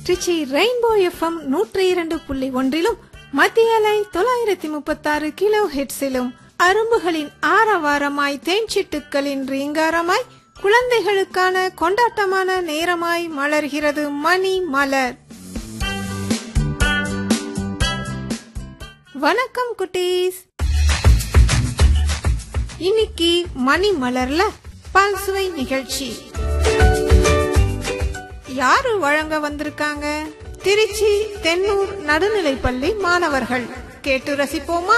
Trichy rainbow FM நூற்றி இரண்டு புள்ளி ஒன்றிலும் மத்திய அலை தொள்ளாயிரத்தி முப்பத்தாறு கிலோ ஹெட்ஸிலும் அரும்புகளின் ஆரவாரமாய் தேன்சிட்டுக்களின் ரீங்காரமாய் குழந்தைகளுக்கான கொண்டாட்டமான நேரமாய் மலர்கிறது மணி மலர் வணக்கம் குட்டீஸ் இன்னைக்கு மணி மலர்ல பல்சுவை நிகழ்ச்சி யாரு வழங்க வந்திருக்காங்க திருச்சி தென்னூர் நடுநிலைப்பள்ளி மாணவர்கள் கேட்டு ரசிப்போமா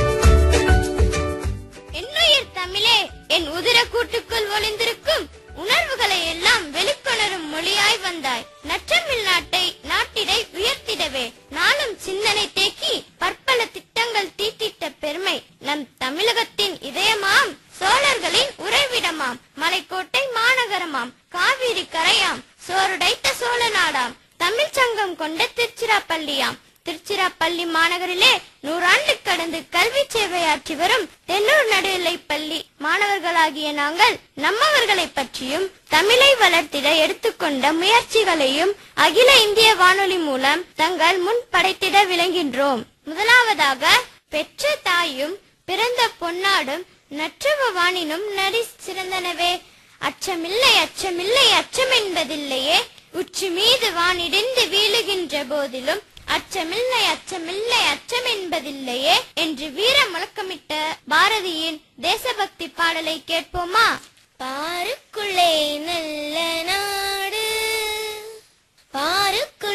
என்னுயிர் தமிழே என் உதிர கூட்டுக்குள் ஒளிந்திருக்கும் உணர்வுகளை எல்லாம் வெளிக்கொணரும் மொழியாய் வந்தாய் நற்றமிழ் நாட்டை நாட்டிடை உயர்த்திடவே நாளும் சிந்தனை தேக்கி பற்பல திட்டங்கள் தீட்டிட்ட பெருமை நம் தமிழகத்தின் இதயமாம் சோழர்களின் உறைவிடமாம் மலைக்கோட்டை மாநகரமாம் காவிரி கரையாம் சோறுடைத்த சோழ நாடாம் தமிழ்ச் சங்கம் கொண்ட திருச்சிராப்பள்ளியாம் திருச்சிராப்பள்ளி மாநகரிலே நூறாண்டு கடந்து கல்வி சேவையாற்றி வரும் தென்னூர் நடுநிலைப் பள்ளி மாணவர்களாகிய நாங்கள் நம்மவர்களை பற்றியும் தமிழை வளர்த்திட எடுத்துக்கொண்ட முயற்சிகளையும் அகில இந்திய வானொலி மூலம் தங்கள் முன் படைத்திட விளங்கின்றோம் முதலாவதாக பெற்ற தாயும் பிறந்த பொன்னாடும் நற்றவ வானினும் நடி சிறந்தனவே அச்சமில்லை அச்சமில்லை அச்சம் என்பதில்லையே உச்சி மீது வானிடிந்து வீழுகின்ற போதிலும் அச்சமில்லை அச்சமில்லை அச்சம் என்பதில்லையே என்று வீர முழக்கமிட்ட பாரதியின் தேசபக்தி பாடலை கேட்போமா பாருக்குள்ளே நல்ல நாடு பாருக்குள்ளே